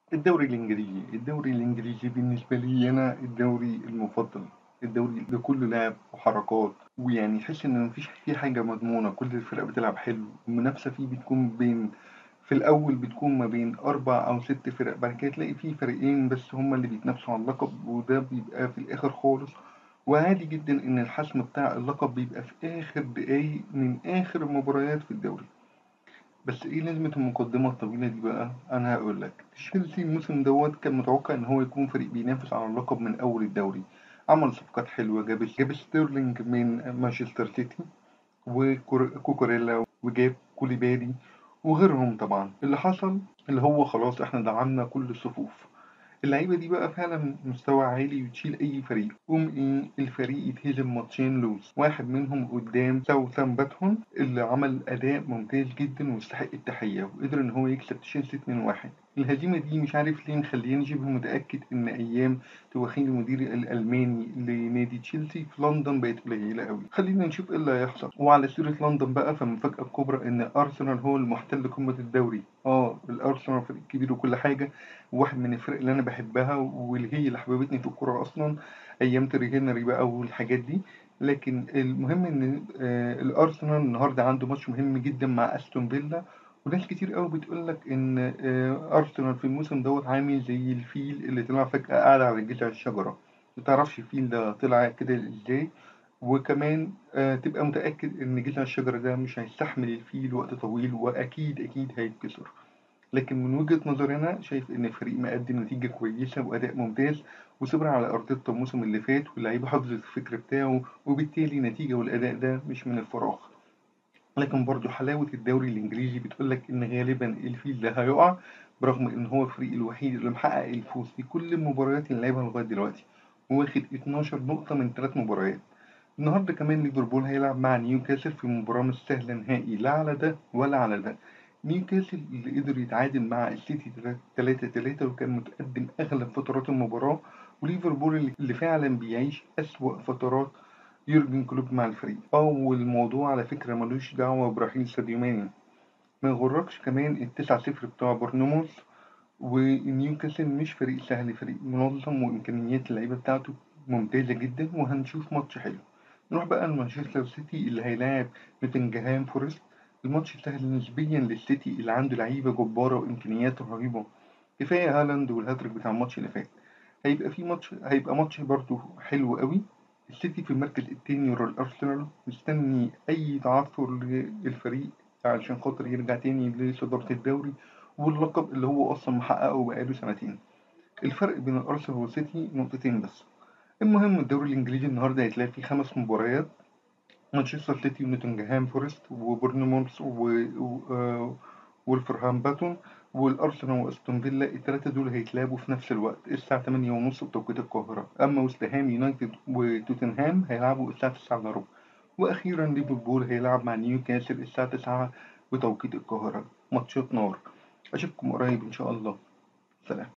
الدوري الإنجليزي الدوري الإنجليزي بالنسبة لي أنا الدوري المفضل الدوري ده كله لعب وحركات ويعني تحس إن مفيش فيه حاجة مضمونة كل الفرق بتلعب حلو المنافسة فيه بتكون بين في الأول بتكون ما بين أربع أو ست فرق بعد كده تلاقي فيه فريقين بس هما اللي بيتنافسوا على اللقب وده بيبقى في الآخر خالص وعادي جدا إن الحسم بتاع اللقب بيبقى في آخر دقايق من آخر المباريات في الدوري بس ايه لازمة المقدمة الطويلة دي بقى؟ أنا هقول لك تشيلسي الموسم دوت كان متوقع إن هو يكون فريق بينافس على اللقب من أول الدوري عمل صفقات حلوة جاب جاب ستيرلينج من مانشستر سيتي وكوكوريلا وجاب كوليبالي وغيرهم طبعا اللي حصل اللي هو خلاص احنا دعمنا كل الصفوف اللعيبة دي بقى فعلا مستوى عالي وتشيل أي فريق قوم إيه الفريق يتهزم ماتشين لوز واحد منهم قدام ساوثامبتون اللي عمل أداء ممتاز جدا ويستحق التحية وقدر إن هو يكسب تشيلسي 2-1 الهزيمة دي مش عارف ليه مخليني شبه متأكد إن أيام تواخين المدير الألماني لنادي تشيلسي في لندن بقت قليلة أوي خلينا نشوف إيه اللي هيحصل وعلى سيرة لندن بقى فالمفاجأة الكبرى إن أرسنال هو المحتل قمة الدوري اه الأرسنال فريق كبير وكل حاجة وواحد من الفرق اللي أنا بحبها واللي هي اللي حببتني في الكورة أصلا أيام تيري هنري بقى والحاجات دي لكن المهم إن آه الأرسنال النهاردة عنده ماتش مهم جدا مع أستون فيلا وناس كتير قوي بتقول لك ان ارسنال في الموسم دوت عامل زي الفيل اللي طلع فجأة قاعد على جذع الشجرة متعرفش الفيل ده طلع كده ازاي وكمان آه تبقى متأكد ان جذع الشجرة ده مش هيستحمل الفيل وقت طويل واكيد اكيد هيتكسر لكن من وجهة نظري أنا شايف إن الفريق مقدم نتيجة كويسة وأداء ممتاز وصبر على أرضية الموسم اللي فات واللعيبة حفظت الفكر بتاعه وبالتالي النتيجة والأداء ده مش من الفراغ لكن برضه حلاوة الدوري الإنجليزي بتقولك إن غالبا الفيل ده هيقع برغم إن هو الفريق الوحيد اللي محقق الفوز في كل المباريات اللي لعبها لغاية دلوقتي وواخد 12 نقطة من 3 مباريات النهارده كمان ليفربول هيلعب مع نيوكاسل في مباراة مش سهلة نهائي لا على ده ولا على ده نيوكاسل اللي قدر يتعادل مع السيتي 3 3 وكان متقدم أغلب فترات المباراة وليفربول اللي فعلا بيعيش أسوأ فترات يورجن كلوب مع الفريق اه والموضوع على فكرة ملوش دعوة برحيل ساديو ماني ما يغركش كمان التسعة صفر بتوع برنموث ونيوكاسل مش فريق سهل فريق منظم وإمكانيات اللعيبة بتاعته ممتازة جدا وهنشوف ماتش حلو نروح بقى لمانشستر سيتي اللي هيلاعب نوتنجهام فورست الماتش سهل نسبيا للسيتي اللي عنده لعيبة جبارة وإمكانيات رهيبة كفاية هالاند والهاتريك بتاع الماتش اللي فات هيبقى في ماتش هيبقى ماتش برضه حلو قوي السيتي في المركز التاني ورا الأرسنال مستني أي تعثر للفريق علشان خاطر يرجع تاني لصدارة الدوري واللقب اللي هو أصلا محققه بقاله سنتين الفرق بين الأرسنال والسيتي نقطتين بس المهم الدوري الإنجليزي النهاردة هيتلعب فيه خمس مباريات مانشستر سيتي ونوتنجهام فورست وبورنموث وولفرهامبتون والأرسنال وأستون فيلا التلاتة دول هيتلعبوا في نفس الوقت الساعة تمانية ونص بتوقيت القاهرة أما وست هام يونايتد وتوتنهام هيلعبوا الساعة تسعة إلا ربع وأخيرا ليفربول هيلعب مع نيوكاسل الساعة تسعة بتوقيت القاهرة ماتشات نار أشوفكم قريب إن شاء الله سلام